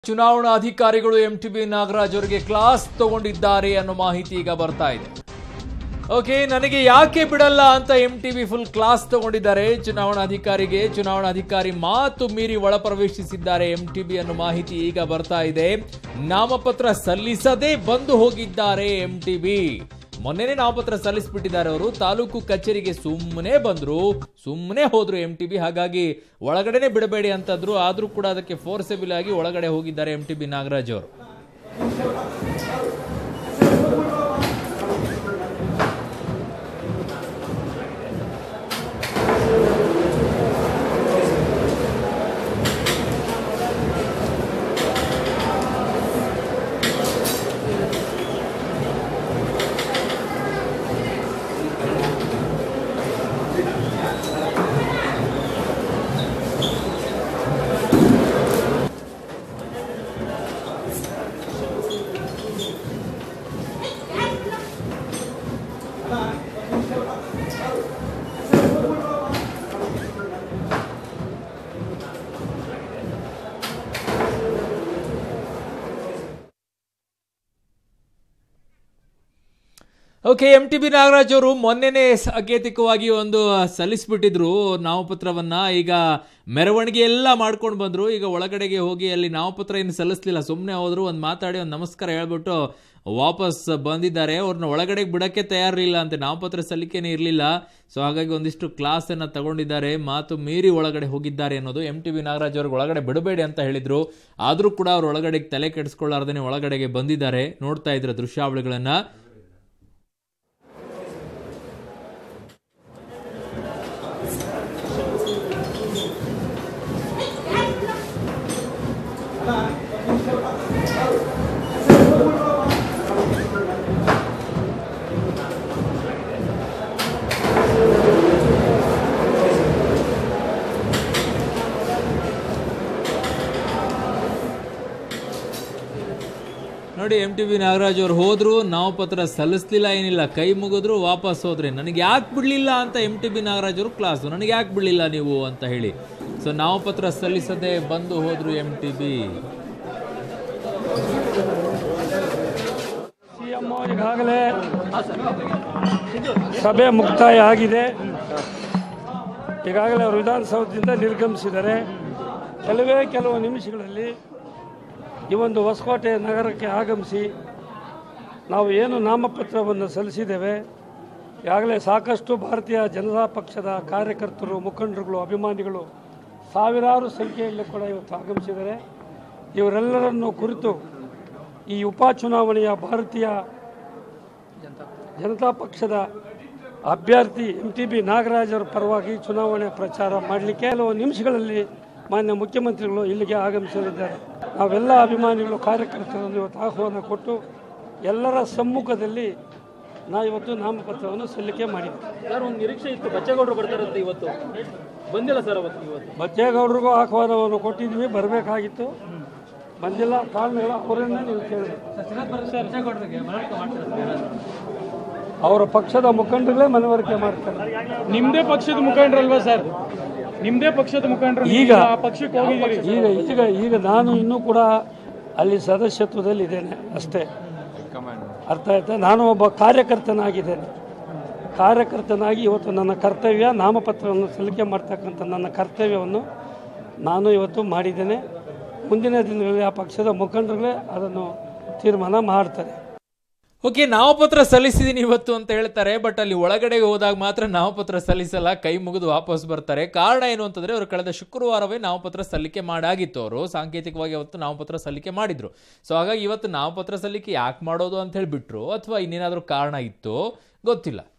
ಚುನಾವಣಾ ಅಧಿಕಾರಿಗಳು ಎಂಟಿಬಿ ನಾಗರಾಜ್ ಅವರಿಗೆ ಕ್ಲಾಸ್ ತಗೊಂಡಿದ್ದಾರೆ ಅನ್ನೋ ಮಾಹಿತಿ ಈಗ ಬರ್ತಾ ಇದೆ ಓಕೆ ನನಗೆ ಯಾಕೆ ಬಿಡಲ್ಲ ಅಂತ ಎಂ ಟಿ ಫುಲ್ ಕ್ಲಾಸ್ ತಗೊಂಡಿದ್ದಾರೆ ಚುನಾವಣಾಧಿಕಾರಿಗೆ ಚುನಾವಣಾಧಿಕಾರಿ ಮಾತು ಮೀರಿ ಒಳ ಪ್ರವೇಶಿಸಿದ್ದಾರೆ ಎಂ ಟಿ ಬಿ ಅನ್ನೋ ಮಾಹಿತಿ ಈಗ ಬರ್ತಾ ಇದೆ ನಾಮಪತ್ರ ಸಲ್ಲಿಸದೆ ಬಂದು ಹೋಗಿದ್ದಾರೆ ಎಂ ಟಿ ಬಿ ಮೊನ್ನೆನೇ ನಾಮಪತ್ರ ಸಲ್ಲಿಸ್ಬಿಟ್ಟಿದ್ದಾರೆ ಅವರು ತಾಲೂಕು ಕಚೇರಿಗೆ ಸುಮ್ಮನೆ ಬಂದ್ರು ಸುಮ್ಮನೆ ಹೋದ್ರು ಎಂ ಟಿ ಬಿ ಹಾಗಾಗಿ ಒಳಗಡೆನೆ ಬಿಡಬೇಡಿ ಅಂತಂದ್ರು ಆದ್ರೂ ಕೂಡ ಅದಕ್ಕೆ ಫೋರ್ಸೆಬಲ್ ಆಗಿ ಒಳಗಡೆ ಹೋಗಿದ್ದಾರೆ ಎಂ ಟಿ ಬಿ ನಾಗರಾಜ್ ಅವರು okay M T B Nagaraj ಅವರು ಮೊನ್ನೆನೇ ಸಾಂಕೇತಿಕವಾಗಿ ಒಂದು ಸಲ್ಲಿಸ್ಬಿಟ್ಟಿದ್ರು ನಾಮಪತ್ರವನ್ನ ಈಗ ಮೆರವಣಿಗೆ ಎಲ್ಲ ಮಾಡ್ಕೊಂಡು ಬಂದ್ರು ಈಗ ಒಳಗಡೆಗೆ ಹೋಗಿ ಅಲ್ಲಿ ನಾಮಪತ್ರ ಏನು ಸಲ್ಲಿಸ್ಲಿಲ್ಲ ಸುಮ್ಮನೆ ಹೋದ್ರು ಒಂದು ಮಾತಾಡಿ ಒಂದು ನಮಸ್ಕಾರ ಹೇಳ್ಬಿಟ್ಟು ವಾಪಸ್ ಬಂದಿದ್ದಾರೆ ಅವ್ರನ್ನ ಒಳಗಡೆಗೆ ಬಿಡಕ್ಕೆ ತಯಾರಿಲ್ಲ ಅಂತೆ ನಾಮಪತ್ರ ಸಲ್ಲಿಕೆನೇ ಇರಲಿಲ್ಲ ಸೊ ಹಾಗಾಗಿ ಒಂದಿಷ್ಟು ಕ್ಲಾಸನ್ನು ತಗೊಂಡಿದ್ದಾರೆ ಮಾತು ಮೀರಿ ಒಳಗಡೆ ಹೋಗಿದ್ದಾರೆ ಅನ್ನೋದು ಎಂ ಟಿ ಬಿ ನಾಗರಾಜ್ ಅವ್ರಿಗೆ ಒಳಗಡೆ ಬಿಡಬೇಡಿ ಅಂತ ಹೇಳಿದ್ರು ಆದರೂ ಕೂಡ ಅವ್ರು ಒಳಗಡೆಗೆ ತಲೆ ಕೆಡಿಸ್ಕೊಳ್ಳಾರ್ದೇ ಒಳಗಡೆಗೆ ಬಂದಿದ್ದಾರೆ ನೋಡ್ತಾ ಇದ್ರ ದೃಶ್ಯಾವಳಿಗಳನ್ನ ನೋಡಿ ಎಂ ಟಿ ಬಿ ನಾಗರಾಜ್ ಅವ್ರು ಹೋದ್ರು ನಾಮಪತ್ರ ಸಲ್ಲಿಸ್ಲಿಲ್ಲ ಏನಿಲ್ಲ ಕೈ ಮುಗಿದ್ರು ವಾಪಸ್ ಹೋದ್ರೆ ನನಗೆ ಯಾಕೆ ಬಿಡ್ಲಿಲ್ಲ ಅಂತ ಎಂ ಟಿ ಬಿ ನಾಗರಾಜ್ ಅವರು ಕ್ಲಾಸು ನನಗೆ ಯಾಕೆ ಬಿಡ್ಲಿಲ್ಲ ನೀವು ಅಂತ ಹೇಳಿ ಸೊ ನಾಮಪತ್ರ ಸಲ್ಲಿಸದೆ ಬಂದು ಹೋದ್ರು ಎಂ ಟಿ ಬಿ ಸಿಎಂ ಈಗಾಗಲೇ ಸಭೆ ಮುಕ್ತಾಯ ಆಗಿದೆ ಈಗಾಗಲೇ ಅವರು ವಿಧಾನಸೌಧದಿಂದ ನಿರ್ಗಮಿಸಿದ್ದಾರೆ ಕೆಲವೇ ಕೆಲವು ನಿಮಿಷಗಳಲ್ಲಿ ಈ ಒಂದು ಹೊಸಕೋಟೆ ನಗರಕ್ಕೆ ಆಗಮಿಸಿ ನಾವು ಏನು ನಾಮಪತ್ರವನ್ನು ಸಲ್ಲಿಸಿದ್ದೇವೆ ಈಗಾಗಲೇ ಸಾಕಷ್ಟು ಭಾರತೀಯ ಜನತಾ ಪಕ್ಷದ ಕಾರ್ಯಕರ್ತರು ಮುಖಂಡರುಗಳು ಅಭಿಮಾನಿಗಳು ಸಾವಿರಾರು ಸಂಖ್ಯೆಯಲ್ಲಿ ಕೂಡ ಇವತ್ತು ಆಗಮಿಸಿದ್ದಾರೆ ಇವರೆಲ್ಲರನ್ನು ಕುರಿತು ಈ ಉಪಚುನಾವಣೆಯ ಭಾರತೀಯ ಜನತಾ ಪಕ್ಷದ ಅಭ್ಯರ್ಥಿ ಎಂ ಟಿ ಬಿ ನಾಗರಾಜ್ ಅವರ ಪರವಾಗಿ ಚುನಾವಣೆ ಪ್ರಚಾರ ಮಾಡಲಿಕ್ಕೆ ಕೆಲವು ನಿಮಿಷಗಳಲ್ಲಿ ಮಾನ್ಯ ಮುಖ್ಯಮಂತ್ರಿಗಳು ಇಲ್ಲಿಗೆ ಆಗಮಿಸಲಿದ್ದಾರೆ ನಾವೆಲ್ಲ ಅಭಿಮಾನಿಗಳು ಕಾರ್ಯಕರ್ತರನ್ನು ಇವತ್ತು ಆಹ್ವಾನ ಕೊಟ್ಟು ಎಲ್ಲರ ಸಮ್ಮುಖದಲ್ಲಿ ನಾವು ಇವತ್ತು ನಾಮಪತ್ರವನ್ನು ಸಲ್ಲಿಕೆ ಮಾಡಿದ್ದೇವೆ ಸರ್ ಒಂದು ನಿರೀಕ್ಷೆ ಇತ್ತು ಬಚ್ಚೇಗೌಡರು ಬರ್ತಾರಂತೆ ಇವತ್ತು ಬಂದಿಲ್ಲ ಸರ್ ಅವತ್ತು ಇವತ್ತು ಬಚ್ಚೇಗೌಡರಿಗೂ ಆಹ್ವಾನವನ್ನು ಕೊಟ್ಟಿದ್ವಿ ಬರಬೇಕಾಗಿತ್ತು ಬಂದಿಲ್ಲ ಕಾರಣಗಳು ಅವರನ್ನೇ ನೀವು ಕೇಳಿದ್ರಿ ಅವರ ಪಕ್ಷದ ಮುಖಂಡರುಗಳೇ ಮನವರಿಕೆ ಮಾಡ್ತಾರೆ ನಿಮ್ದೇ ಪಕ್ಷದ ಮುಖಂಡರಲ್ವಾ ಸರ್ ನಿಮ್ದೇ ಪಕ್ಷದ ಮುಖಂಡರು ಈಗ ಆ ಪಕ್ಷಕ್ಕೆ ಹೋಗಿದ್ದೀರಿ ಈಗ ಈಗ ಈಗ ನಾನು ಇನ್ನೂ ಕೂಡ ಅಲ್ಲಿ ಸದಸ್ಯತ್ವದಲ್ಲಿ ಇದ್ದೇನೆ ಅಷ್ಟೇ ಅರ್ಥ ಆಯ್ತಾ ನಾನು ಒಬ್ಬ ಕಾರ್ಯಕರ್ತನಾಗಿದ್ದೇನೆ ಕಾರ್ಯಕರ್ತನಾಗಿ ಇವತ್ತು ನನ್ನ ಕರ್ತವ್ಯ ನಾಮಪತ್ರವನ್ನು ಸಲ್ಲಿಕೆ ಮಾಡ್ತಕ್ಕಂಥ ನನ್ನ ಕರ್ತವ್ಯವನ್ನು ನಾನು ಇವತ್ತು ಮಾಡಿದ್ದೇನೆ ಮುಂದಿನ ದಿನಗಳಲ್ಲಿ ಆ ಪಕ್ಷದ ಮುಖಂಡರುಗಳೇ ಅದನ್ನು ತೀರ್ಮಾನ ಮಾಡ್ತಾರೆ ಓಕೆ ನಾಮಪತ್ರ ಸಲ್ಲಿಸಿದೀನಿ ಇವತ್ತು ಅಂತ ಹೇಳ್ತಾರೆ ಬಟ್ ಅಲ್ಲಿ ಒಳಗಡೆ ಹೋದಾಗ ಮಾತ್ರ ನಾಮಪತ್ರ ಸಲ್ಲಿಸಲ್ಲ ಕೈ ಮುಗಿದು ವಾಪಸ್ ಬರ್ತಾರೆ ಕಾರಣ ಏನು ಅಂತಂದ್ರೆ ಅವರು ಕಳೆದ ಶುಕ್ರವಾರವೇ ನಾಮಪತ್ರ ಸಲ್ಲಿಕೆ ಮಾಡಾಗಿತ್ತು ಅವರು ಸಾಂಕೇತಿಕವಾಗಿ ಅವತ್ತು ನಾಮಪತ್ರ ಸಲ್ಲಿಕೆ ಮಾಡಿದ್ರು ಸೊ ಹಾಗಾಗಿ ಇವತ್ತು ನಾಮಪತ್ರ ಸಲ್ಲಿಕೆ ಯಾಕೆ ಮಾಡೋದು ಅಂತ ಹೇಳಿ ಬಿಟ್ರು ಅಥವಾ ಇನ್ನೇನಾದ್ರೂ ಕಾರಣ ಇತ್ತು ಗೊತ್ತಿಲ್ಲ